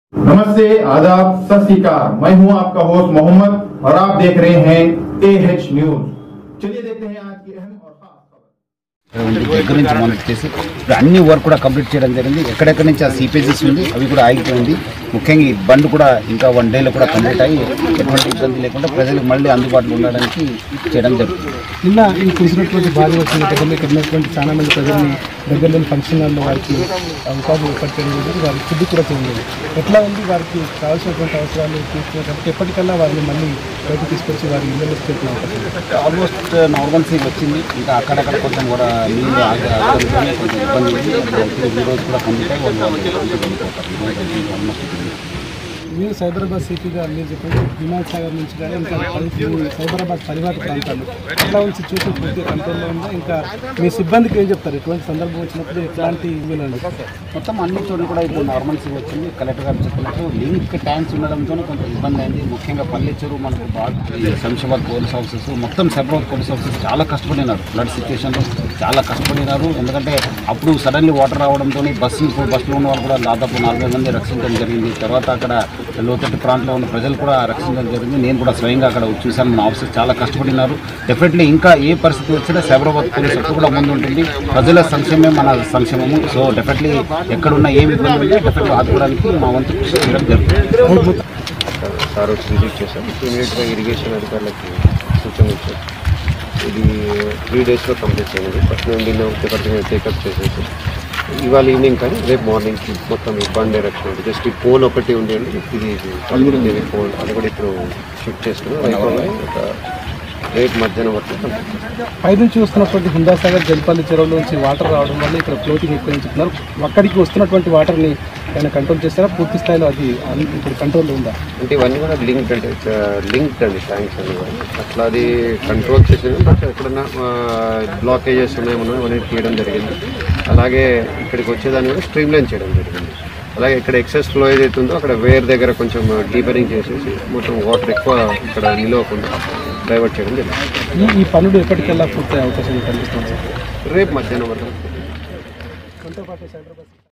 नमस्ते आदाब सत श्रीकाल मैं हूं आपका होस्ट मोहम्मद और आप देख रहे हैं ए एच न्यूज चलिए देखते हैं आज की अहम और खास खबर ఉంది. దగ్గర నుంచి మనం చేసి ఇప్పుడు అన్ని వర్క్ కూడా కంప్లీట్ చేయడం జరిగింది ఎక్కడెక్కడి నుంచి ఆ సీపేజెస్ ఉంది అవి కూడా ఆగిపోయింది ముఖ్యంగా ఈ బండ్ కూడా ఇంకా వన్ డేలో కూడా కంప్లీట్ అయ్యి ఎటువంటి ఇబ్బంది లేకుండా ప్రజలకు మళ్ళీ అందుబాటులో ఉండడానికి చేయడం జరుగుతుంది నిన్న ఈ కురిసినటువంటి భారీ వచ్చిన దగ్గర ఇక్కడ ఉన్నటువంటి చాలా మంది ప్రజల్ని దగ్గరలోని ఫంక్షన్ హాల్లో వారికి ఉపాధి ఏర్పాటు చేయడం జరిగింది వారికి ఫుడ్ కూడా చేయండి ఎట్లా ఉంది వారికి కావాల్సినటువంటి అవసరాలు తీర్చుకునేటప్పుడు ఎప్పటికల్లా వారిని మళ్ళీ బయటకు తీసుకొచ్చి వారి ఇళ్ళలో పెట్టిన అవకాశం ఉంది. ఆల్మోస్ట్ నార్మల్సీ వచ్చింది ఇంకా అక్కడక్కడ కొంచెం కూడా నీళ్ళు ఆగి ఆగడంతోనే కొంచెం ఇబ్బంది ఉంది ఈ రోజు కూడా కంప్లీట్ అయ్యి వాళ్ళు ఇంటికి వెళ్ళిపోతారు ఈ రోజు అయితే almost ఇది. మీరు సైబరాబాద్ సిటీగా మీరు చెప్పండి విమాన్ సాగర్ నుంచి కానీ ఇంకా పరి- మీ సైబరాబాద్ పరివార ప్రాంతాలు ఎట్లా ఉంది సిచ్యువేషన్ పూర్తిగా కంట్రోల్లో ఉందా ఇంకా మీ సిబ్బందికి ఏం చెప్తారు ఎటువంటి సందర్భం వచ్చినప్పుడు ఎట్లాంటి ఇవ్వాలండి మొత్తం అన్ని చోట్ల కూడా ఇప్పుడు నార్మల్సీ వచ్చింది కలెక్టర్ గారు చెప్పినట్టు లింక్ ట్యాంక్స్ ఉండడంతో కొంచెం ఇబ్బంది అయింది ముఖ్యంగా పల్లెచూరు మనకు బాగా ఈ శంషాబాద్ పోలీస్ ఆఫీసర్స్ మొత్తం సెపరేట్ పోలీస్ ఆఫీసర్స్ చాలా కష్టపడినారు ఫ్లడ్ సిచ్యువేషన్లో చాలా కష్టపడినారు ఎందుకంటే అప్పుడు సడన్లీ వాటర్ రావడంతో బస్సు బస్సులో ఉన్న వాళ్ళు కూడా దాదాపు నలభై మంది రక్షించడం జరిగింది తర్వాత అక్కడ లోతట్టు ప్రాంతంలో ఉన్న ప్రజలు కూడా రక్షించడం జరిగింది నేను కూడా స్వయంగా అక్కడ చూశాను మన ఆఫీసర్ చాలా కష్టపడినారు డెఫినెట్లీ ఇంకా ఏ పరిస్థితి వచ్చినా సైబరాబాద్ పోలీస్ ఎప్పుడు కూడా ముందు ఉంటుంది ప్రజల సంక్షేమమే మన సంక్షేమము సో డెఫినెట్లీ ఎక్కడున్నా ఏమి ఇబ్బంది ఉంటే డెఫినెట్లీ ఆదుకోవడానికి మా వంతు కృషి చేయడం జరుగుతుంది సార్ వచ్చి విజిట్ చేశాం ఇమీడియట్గా ఇరిగేషన్ అధికారులకి సూచన ఇచ్చారు ఇది త్రీ డేస్లో కంప్లీట్ చేయండి ఫస్ట్ మేము దీన్ని ఒకటి టేకప్ చేసేసి ఇవాళ ఈవినింగ్ కానీ రేపు మార్నింగ్కి మొత్తం ఈ బండ్ డైరెక్షన్ ఉంది జస్ట్ ఈ పోల్ ఒకటి ఉండేది ఇది ఇది పోల్ అది కూడా ఇప్పుడు షిఫ్ట్ చేస్తున్నాం అయిపోయి ఒక రేపు మధ్యాహ్నం వరకు కంప్లీట్ చేస్తాం. పైనుంచి వస్తున్నటువంటి హుందాసాగర్ జల్పల్లి చెరువులోంచి వాటర్ రావడం వల్ల ఇక్కడ ఫ్లోటింగ్ ఎక్కువ అని చెప్తున్నారు అక్కడికి వస్తున్నటువంటి వాటర్ని ఆయన కంట్రోల్ చేస్తారా పూర్తి స్థాయిలో అది అన్- ఇప్పుడు కంట్రోల్లో ఉందా అంటే ఇవన్నీ కూడా లింక్ అంటే లింక్ అండి ట్యాంక్స్ అన్ని కూడా అట్లా అది కంట్రోల్ చేసేది బట్ ఎక్కడన్నా బ్లాకేజెస్ ఉన్నాయేమో అవన్నీ తీయడం జరిగింది అలాగే ఇక్కడికి వచ్చేదాన్ని కూడా స్ట్రీమ్ లైన్ చేయడం జరిగింది అలాగే ఇక్కడ ఎక్సెస్ ఫ్లో ఏదైతుందో అక్కడ వేర్ దగ్గర కొంచెం డీపరింగ్ చేసేసి మొత్తం వాటర్ ఎక్కువ ఇక్కడ నిలవకుండా డైవర్ట్ చేయడం జరిగింది ఈ ఈ పనులు ఎప్పటికెల్లా పూర్తి అవకాశం కనిపిస్తుంది సార్ రేపు మధ్యాహ్నం వరకు మనతో పాటు సైబరాబాద్